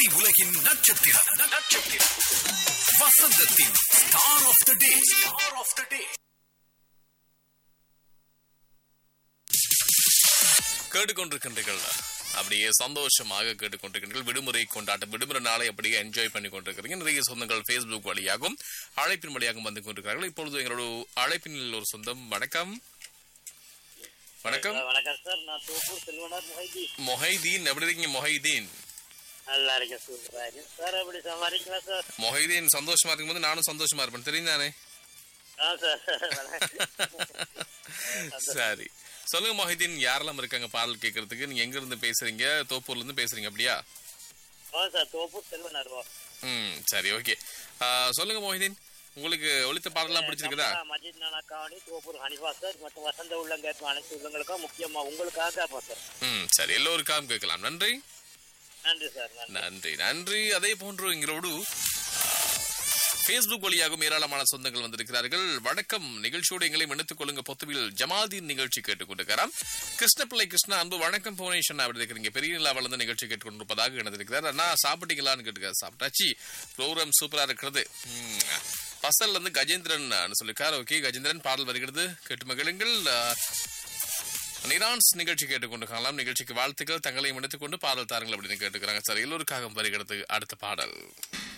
திரை உலகின் நட்சத்திரம் நட்சத்திரம் வசந்தத்தின் star of the day star of the day கேட்டுக்கொண்டிருக்கின்றீர்கள் அப்படியே சந்தோஷமாக கேட்டுக்கொண்டிருக்கின்றீர்கள் விடுமுறை கொண்டாட்டம் விடுமுறை நாளை அப்படியே என்ஜாய் பண்ணி கொண்டிருக்கிறீங்க நிறைய சொந்தங்கள் ஃபேஸ்புக் வழியாகவும் அழைப்பின் வழியாகவும் வந்து கொண்டிருக்கிறார்கள் இப்பொழுது எங்களோட அழைப்பினில் ஒரு சொந்தம் வணக்கம் வணக்கம் வணக்கம் சார் நான் தோப்பூர் செல்வனார் முகைதி மொஹைதீன் எப்படி இருக்கீங்க மொஹைதீன் நல்லா இருக்கேன் சூப்பராக சார் எப்படி சமாளிங்களா சார் மொஹைதீன் சந்தோஷமா இருக்கும்போது நானும் சந்தோஷமா இருப்பேன் தெரியும் தானே ஆ சார் சரி சொல்லுங்க மொஹிதீன் யாரெல்லாம் இருக்காங்க பாடல் கேட்கறதுக்கு நீங்க எங்க இருந்து பேசுறீங்க தோப்பூர்ல இருந்து பேசுறீங்க அப்படியா ஆ சார் தோப்பூர் செல்வனார் வா ம் சரி ஓகே சொல்லுங்க மொஹிதீன் உங்களுக்கு ஒழித்த பாடலாம் பிடிச்சிருக்குதா நம்ம மஜித் நானா காவணி தோப்பூர் ஹனிஃபா சார் மற்றும் வசந்த உள்ளங்கேற்ற அனைத்து உள்ளங்களுக்கும் முக்கியமா உங்களுக்காக அப்பா சார் ம் சரி எல்லோருக்காகவும் கேட்கலாம் நன்றி நன்றி சார் நன்றி நன்றி நன்றி அதே போன்று எங்களோடு ஃபேஸ்புக் வழியாகவும் ஏராளமான சொந்தங்கள் வந்திருக்கிறார்கள் வணக்கம் நிகழ்ச்சியோடு எங்களை இணைத்துக் கொள்ளுங்க பொத்துவில் ஜமாதீன் நிகழ்ச்சி கேட்டுக்கொண்டிருக்கிறார் கிருஷ்ணபிள்ளை கிருஷ்ணா அன்பு வணக்கம் புவனேஸ்வரன் அப்படி இருக்கிறீங்க பெரிய நிலாவில் இருந்து நிகழ்ச்சி கேட்டுக்கொண்டிருப்பதாக இணைந்திருக்கிறார் அண்ணா சாப்பிட்டீங்களான்னு கேட்டுக்காரு சாப்பிட்டாச்சு ப்ரோக்ராம் சூப்பரா இருக்கிறது ம். பசல்ல இருந்து கஜேந்திரன் சொல்லிருக்கார் ஓகே கஜேந்திரன் பாடல் வருகிறது கேட்டு மகிழுங்கள் அஹ், நிரான்ஸ் நிகழ்ச்சி கேட்டுக்கொண்டு காணலாம் நிகழ்ச்சிக்கு வாழ்த்துக்கள் தங்களை இணைத்துக் கொண்டு பாடல் தாருங்கள் அப்படின்னு கேட்டுக்கிறாங்க சார் எல்லோருக்காக வருகிறது அடுத்த பாடல்